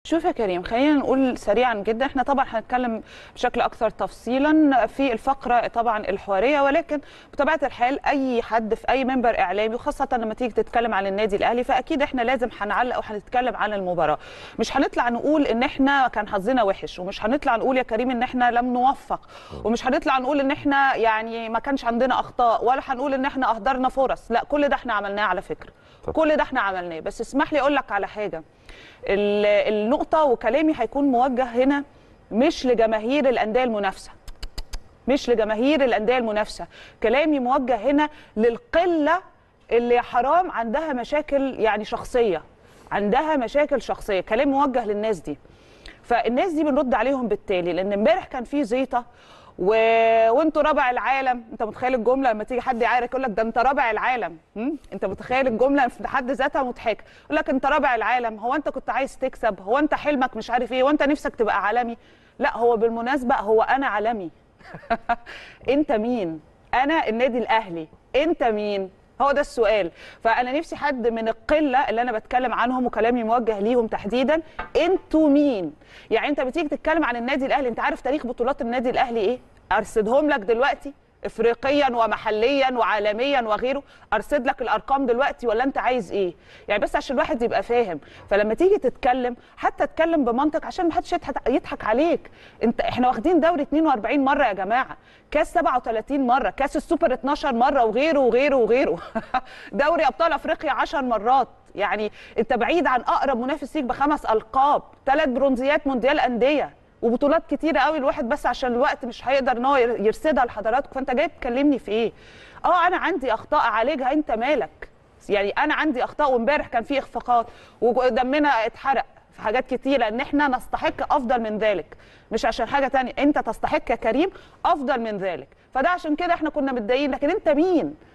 شوف يا كريم خلينا نقول سريعا جدا احنا طبعا هنتكلم بشكل اكثر تفصيلا في الفقره طبعا الحواريه ولكن بطبيعه الحال اي حد في اي منبر اعلامي وخاصه لما تيجي تتكلم عن النادي الاهلي فاكيد احنا لازم هنعلق وهنتكلم عن المباراه مش هنطلع نقول ان احنا كان حظنا وحش ومش هنطلع نقول يا كريم ان احنا لم نوفق ومش هنطلع نقول ان احنا يعني ما كانش عندنا اخطاء ولا هنقول ان احنا اهدرنا فرص لا كل ده احنا عملناه على فكره طب. كل ده احنا عملناه بس اسمح لي اقول لك على حاجه ال- النقطة وكلامي هيكون موجه هنا مش لجماهير الأندية المنافسة مش لجماهير الأندية المنافسة كلامي موجه هنا للقلة اللي حرام عندها مشاكل يعني شخصية عندها مشاكل شخصية كلام موجه للناس دي فالناس دي بنرد عليهم بالتالي لأن امبارح كان في زيطة و... وانتوا رابع العالم انت متخيل الجمله لما تيجي حد يعارك يقول لك ده انت رابع العالم م? انت متخيل الجمله في حد ذاتها مضحكه يقول لك انت رابع العالم هو انت كنت عايز تكسب هو انت حلمك مش عارف ايه هو انت نفسك تبقى عالمي لا هو بالمناسبه هو انا عالمي انت مين انا النادي الاهلي انت مين هو ده السؤال فانا نفسي حد من القله اللي انا بتكلم عنهم وكلامي موجه ليهم تحديدا انتوا مين يعني انت بتيجي تتكلم عن النادي الاهلي انت عارف تاريخ بطولات النادي الاهلي ايه ارصدهم لك دلوقتي افريقيا ومحليا وعالميا وغيره ارصد لك الارقام دلوقتي ولا انت عايز ايه يعني بس عشان الواحد يبقى فاهم فلما تيجي تتكلم حتى اتكلم بمنطق عشان ما حدش يضحك يضحك عليك انت احنا واخدين دوري 42 مره يا جماعه كاس 37 مره كاس السوبر 12 مره وغيره وغيره وغيره دوري ابطال افريقيا 10 مرات يعني انت بعيد عن اقرب منافس ليك بخمس القاب ثلاث برونزيات مونديال انديه وبطولات كتيره قوي الواحد بس عشان الوقت مش هيقدر ان هو يرصدها لحضراتكم فانت جاي تكلمني في ايه اه انا عندي اخطاء اعالجها انت مالك يعني انا عندي اخطاء وامبارح كان في اخفاقات ودمنا اتحرق في حاجات كتيره ان احنا نستحق افضل من ذلك مش عشان حاجه تانية انت تستحق يا كريم افضل من ذلك فده عشان كده احنا كنا متضايقين لكن انت مين